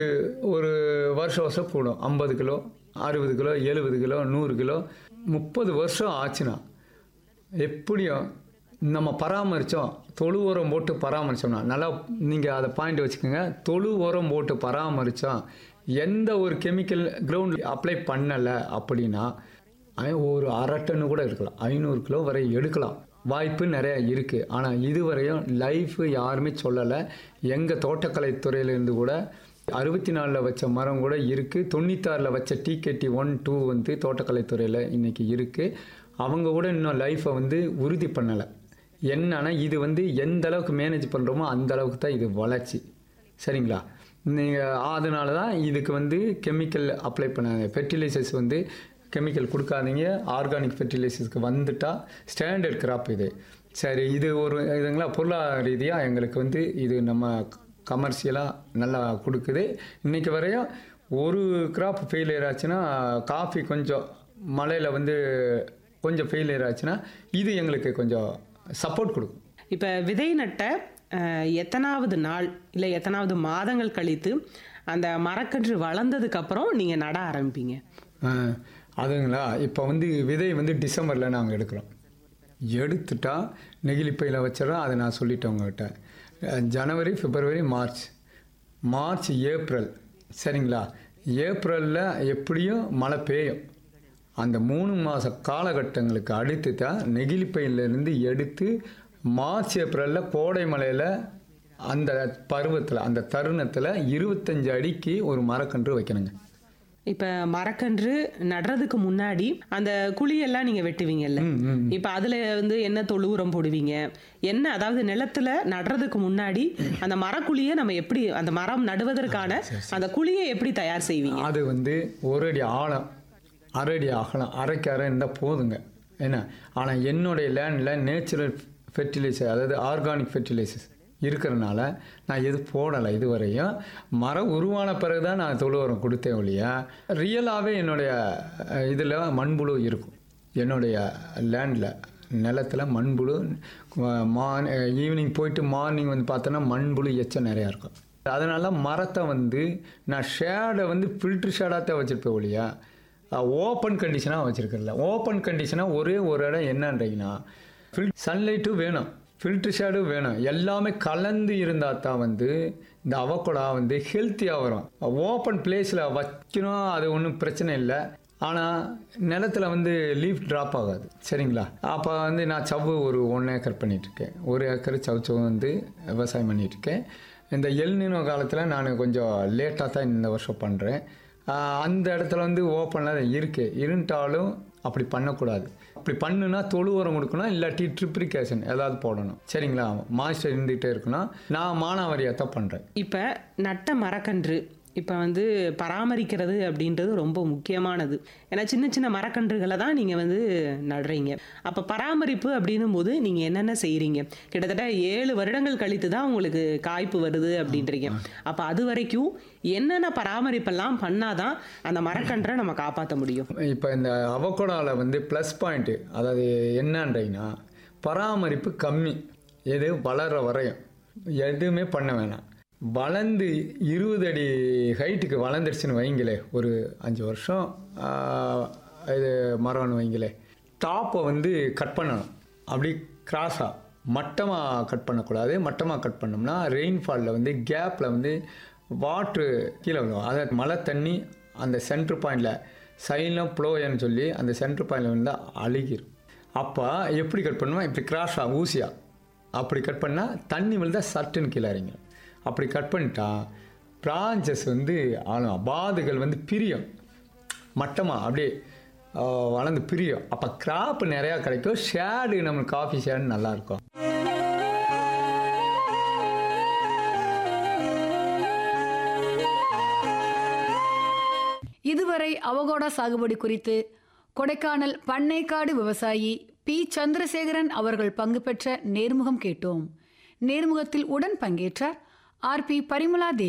ஒரு வருஷம் வருஷம் கூடும் ஐம்பது கிலோ அறுபது கிலோ எழுபது கிலோ நூறு கிலோ முப்பது வருஷம் ஆச்சுன்னா எப்படியும் நம்ம பராமரித்தோம் தொழு உரம் போட்டு பராமரித்தோம்னா நல்லா நீங்கள் அதை பாயிண்ட் வச்சுக்கோங்க தொழு உரம் போட்டு பராமரித்தோம் எந்த ஒரு கெமிக்கல் கிரவுண்ட் அப்ளை பண்ணலை அப்படின்னா ஐ- ஒரு அரை டன்னு கூட இருக்கலாம் ஐநூறு கிலோ வரை எடுக்கலாம் வாய்ப்பு நிறைய இருக்குது ஆனால் இதுவரையும் லைஃப் யாருமே சொல்லலை எங்கள் தோட்டக்கலை துறையிலேருந்து கூட அறுபத்தி நாலில் வச்ச மரம் கூட இருக்குது தொண்ணூத்தாறில் வச்ச டிகேடி ஒன் டூ வந்து தோட்டக்கலை துறையில் இன்றைக்கி இருக்குது அவங்க கூட இன்னும் லைஃப்பை வந்து உறுதி பண்ணலை என்னன்னா இது வந்து எந்த அளவுக்கு மேனேஜ் பண்ணுறோமோ அந்த அளவுக்கு தான் இது வளர்ச்சி சரிங்களா நீங்கள் அதனால தான் இதுக்கு வந்து கெமிக்கல் அப்ளை பண்ணாங்க ஃபெர்டிலைசர்ஸ் வந்து கெமிக்கல் கொடுக்காதீங்க ஆர்கானிக் ஃபெர்டிலைசர்ஸ்க்கு வந்துட்டா ஸ்டாண்டர்ட் கிராப் இது சரி இது ஒரு இதுங்களா பொருளாதார ரீதியாக எங்களுக்கு வந்து இது நம்ம கமர்ஷியலாக நல்லா கொடுக்குது இன்றைக்கி வரையும் ஒரு கிராப் ஃபெயிலியர் ஆச்சுன்னா காஃபி கொஞ்சம் மழையில் வந்து கொஞ்சம் ஃபெயிலியர் ஆச்சுன்னா இது எங்களுக்கு கொஞ்சம் சப்போர்ட் கொடுக்கும் இப்போ விதை நட்ட அஹ், எத்தனாவது நாள் இல்லை எத்தனாவது மாதங்கள் கழித்து அந்த மரக்கன்று வளர்ந்ததுக்கு அப்புறம் நீங்கள் நட ஆரம்பிப்பீங்க ஆ, அதுங்களா இப்போ வந்து விதை வந்து டிசம்பரில் நாங்கள் எடுக்கிறோம் எடுத்துட்டா நெகிழிப்பையில் வச்சிடறோம் அதை நான் சொல்லிட்டேன் உங்கள்கிட்ட அஹ், ஜனவரி பிப்ரவரி மார்ச் மார்ச் ஏப்ரல் சரிங்களா ஏப்ரலில் எப்படியும் மழை பெய்யும் அந்த மூணு மாத காலகட்டங்களுக்கு அடுத்து தான் நெகிழிப்பையிலேருந்து எடுத்து மார்ச் ஏப்ரலில் கோடை மலையில் அந்த பருவத்தில் அந்த தருணத்தில் இருபத்தஞ்சு அடிக்கு ஒரு மரக்கன்று வைக்கணுங்க இப்போ மரக்கன்று நடுறதுக்கு முன்னாடி அந்த குழியெல்லாம் நீங்கள் வெட்டுவீங்கல்ல இப்போ அதில் வந்து என்ன தொழு உரம் போடுவீங்க என்ன அதாவது நிலத்துல நடுறதுக்கு முன்னாடி அந்த மரக்குழியை நம்ம எப்படி அந்த மரம் நடுவதற்கான அந்த குழியை எப்படி தயார் செய்வீங்க அது வந்து ஒரு அடி ஆழம் அரை அடி அகலம் அரைக்கு அரை இருந்தால் போதுங்க என்ன ஆனால் என்னுடைய லேண்டில் நேச்சுரல் ஃபெர்டிலைசர் அதாவது ஆர்கானிக் ஃபெர்டிலைசர்ஸ் இருக்கிறனால நான் எது போடலை இதுவரையும் மரம் உருவான பிறகு தான் நான் தொழு உரம் கொடுத்தேன் ஒழிய ரியலாகவே என்னுடைய இதில் மண்புழு இருக்கும் என்னுடைய லேண்டில் நிலத்தில் மண்புழு மார்ன் ஈவினிங் போயிட்டு மார்னிங் வந்து பார்த்தோன்னா மண்புழு எச்சம் நிறையா இருக்கும் அதனால மரத்தை வந்து நான் ஷேடை வந்து ஃபில்ட்ரு ஷேடாக தான் வச்சுருப்பேன் ஒழியா ஓப்பன் கண்டிஷனாக வச்சுருக்கல ஓப்பன் கண்டிஷனாக ஒரே ஒரு இடம் என்னன்றீங்கன்னா ஃபில் சன்லைட்டும் வேணும் ஃபில்ட்ரு ஷேடும் வேணும் எல்லாமே கலந்து இருந்தால் தான் வந்து இந்த அவக்கொடா வந்து ஹெல்த்தியாக வரும் ஓப்பன் பிளேஸில் வைக்கணும் அது ஒன்றும் பிரச்சனை இல்லை ஆனால் நிலத்துல வந்து லீஃப் ட்ராப் ஆகாது சரிங்களா அப்போ வந்து நான் சவ்வு ஒரு ஒன் ஏக்கர் பண்ணிகிட்ருக்கேன் ஒரு ஏக்கர் சவு சவு வந்து விவசாயம் பண்ணிகிட்ருக்கேன் இந்த எல்நினோ காலத்தில் நான் கொஞ்சம் லேட்டாக தான் இந்த வருஷம் பண்ணுறேன் அந்த இடத்துல வந்து ஓப்பனில் தான் இருக்குது இருந்துட்டாலும் அப்படி பண்ணக்கூடாது அப்படி பண்ணுனா தொழு உரம் கொடுக்கணும் இல்லாட்டி ட்ரிப்ரிகேஷன் ஏதாவது போடணும் சரிங்களா மாய்ஸ்டர் இருந்துகிட்டே இருக்கணும் நான் மானாவாரியாக தான் பண்ணுறேன் இப்போ நட்ட மரக்கன்று இப்போ வந்து பராமரிக்கிறது அப்படின்றது ரொம்ப முக்கியமானது ஏன்னா சின்ன சின்ன மரக்கன்றுகளை தான் நீங்கள் வந்து நடுறீங்க அப்போ பராமரிப்பு அப்படின்னும் போது நீங்கள் என்னென்ன செய்கிறீங்க கிட்டத்தட்ட ஏழு வருடங்கள் கழித்து தான் உங்களுக்கு காய்ப்பு வருது அப்படின்றீங்க அப்போ அது வரைக்கும் என்னென்ன பராமரிப்பெல்லாம் பண்ணாதான் அந்த மரக்கன்றை நம்ம காப்பாற்ற முடியும் இப்போ இந்த அவகோடாவில் வந்து ப்ளஸ் பாயிண்ட்டு அதாவது என்னன்றீங்கன்னா பராமரிப்பு கம்மி எது வளர்ற வரையும் எதுவுமே பண்ண வேணாம் வளர்ந்து இருபது அடி ஹைட்டுக்கு வளர்ந்துருச்சுன்னு வைங்களே ஒரு அஞ்சு வருஷம் ஆஹ், இது மரம்னு வைங்களே டாப்பை வந்து கட் பண்ணணும் அப்படி கிராஸாக மட்டமாக கட் பண்ணக்கூடாது மட்டமாக கட் பண்ணோம்னா ரெயின்ஃபாலில் வந்து கேப்பில் வந்து வாட்ரு கீழே விழுவும் அதாவது மழை தண்ணி அந்த சென்ட்ரு பாயிண்டில் சைலம் ப்ளோயன்னு சொல்லி அந்த சென்ட்ரு பாயிண்டில் விழுந்தால் அழுகிரும் அப்போ எப்படி கட் பண்ணுவோம் இப்படி கிராஸாக ஊசியாக அப்படி கட் பண்ணால் தண்ணி விழுந்தால் சட்டுன்னு கீழே இறங்கிடும் அப்படி கட் பண்ணிட்டா பிரான்ச்சஸ் வந்து ஆளும் பாதுகள் வந்து பிரியும் மட்டமாக அப்படியே ஆ, வளர்ந்து பிரியும் அப்போ கிராப் நிறையா கிடைக்கும் ஷேடு நம்மளுக்கு காஃபி ஷேடு நல்லாயிருக்கும் இதுவரை அவகோடா சாகுபடி குறித்து கொடைக்கானல் பண்ணைக்காடு விவசாயி பி சந்திரசேகரன் அவர்கள் பங்கு பெற்ற நேர்முகம் கேட்டோம் நேர்முகத்தில் உடன் பங்கேற்றார் ஆர் பி பரிமலா தேவி